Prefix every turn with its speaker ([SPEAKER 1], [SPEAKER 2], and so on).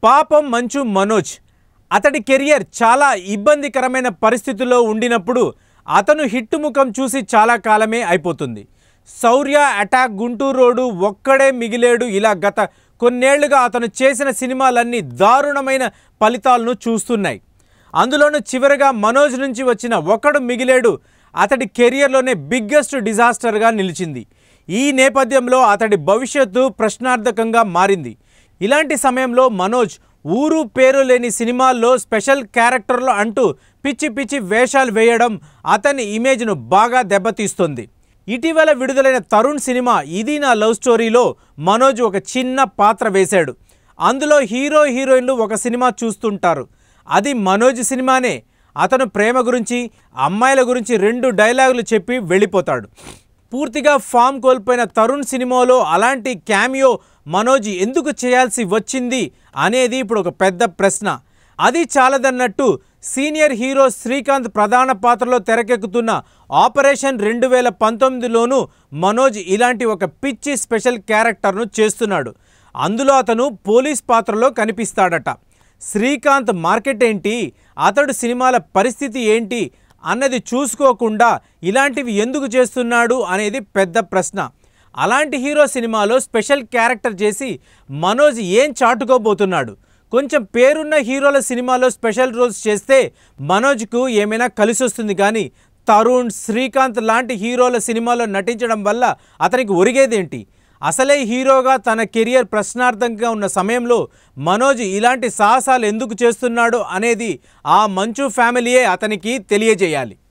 [SPEAKER 1] పాపం మంచు మనోజ్ అతడి కెరియర్ చాలా ఇబ్బందికరమైన పరిస్థితుల్లో ఉండినప్పుడు అతను హిట్ ముఖం చూసి చాలా కాలమే అయిపోతుంది శౌర్య అటాక్ గుంటూరు రోడ్డు ఒక్కడే మిగిలేడు ఇలా గత కొన్నేళ్లుగా అతను చేసిన సినిమాలన్నీ దారుణమైన ఫలితాలను చూస్తున్నాయి అందులోనూ చివరగా మనోజ్ నుంచి వచ్చిన ఒకడు మిగిలేడు అతడి కెరియర్లోనే బిగ్గెస్ట్ డిజాస్టర్గా నిలిచింది ఈ నేపథ్యంలో అతడి భవిష్యత్తు ప్రశ్నార్థకంగా మారింది ఇలాంటి సమయంలో మనోజ్ ఊరు పేరు లేని సినిమాల్లో స్పెషల్ క్యారెక్టర్లు అంటూ పిచ్చి పిచ్చి వేషాలు వేయడం అతని ఇమేజ్ను బాగా దెబ్బతీస్తుంది ఇటీవల విడుదలైన తరుణ్ సినిమా ఇది నా లవ్ స్టోరీలో మనోజ్ ఒక చిన్న పాత్ర వేశాడు అందులో హీరో హీరోయిన్లు ఒక సినిమా చూస్తుంటారు అది మనోజ్ సినిమానే అతను ప్రేమ గురించి అమ్మాయిల గురించి రెండు డైలాగులు చెప్పి వెళ్ళిపోతాడు పూర్తిగా ఫామ్ కోల్పోయిన తరుణ్ సినిమాలో అలాంటి క్యామియో మనోజ్ ఎందుకు చేయాల్సి వచ్చింది అనేది ఇప్పుడు ఒక పెద్ద ప్రశ్న అది చాలదన్నట్టు సీనియర్ హీరో శ్రీకాంత్ ప్రధాన పాత్రలో తెరకెక్కుతున్న ఆపరేషన్ రెండు వేల పంతొమ్మిదిలోనూ మనోజ్ ఇలాంటి ఒక పిచ్చి స్పెషల్ క్యారెక్టర్ను చేస్తున్నాడు అందులో అతను పోలీస్ పాత్రలో కనిపిస్తాడట శ్రీకాంత్ మార్కెట్ ఏంటి అతడు సినిమాల పరిస్థితి ఏంటి అన్నది చూసుకోకుండా ఇలాంటివి ఎందుకు చేస్తున్నాడు అనేది పెద్ద ప్రశ్న అలాంటి హీరో సినిమాలో స్పెషల్ క్యారెక్టర్ చేసి మనోజ్ ఏం చాటుకోబోతున్నాడు కొంచెం పేరున్న హీరోల సినిమాలో స్పెషల్ రోల్స్ చేస్తే మనోజ్కు ఏమైనా కలిసి వస్తుంది కానీ తరుణ్ శ్రీకాంత్ లాంటి హీరోల సినిమాలో నటించడం వల్ల అతనికి ఒరిగేదేంటి అసలే హీరోగా తన కెరియర్ ప్రశ్నార్థంగా ఉన్న సమయంలో మనోజ్ ఇలాంటి సాహసాలు ఎందుకు చేస్తున్నాడు అనేది ఆ మంచు ఫ్యామిలీయే అతనికి తెలియజేయాలి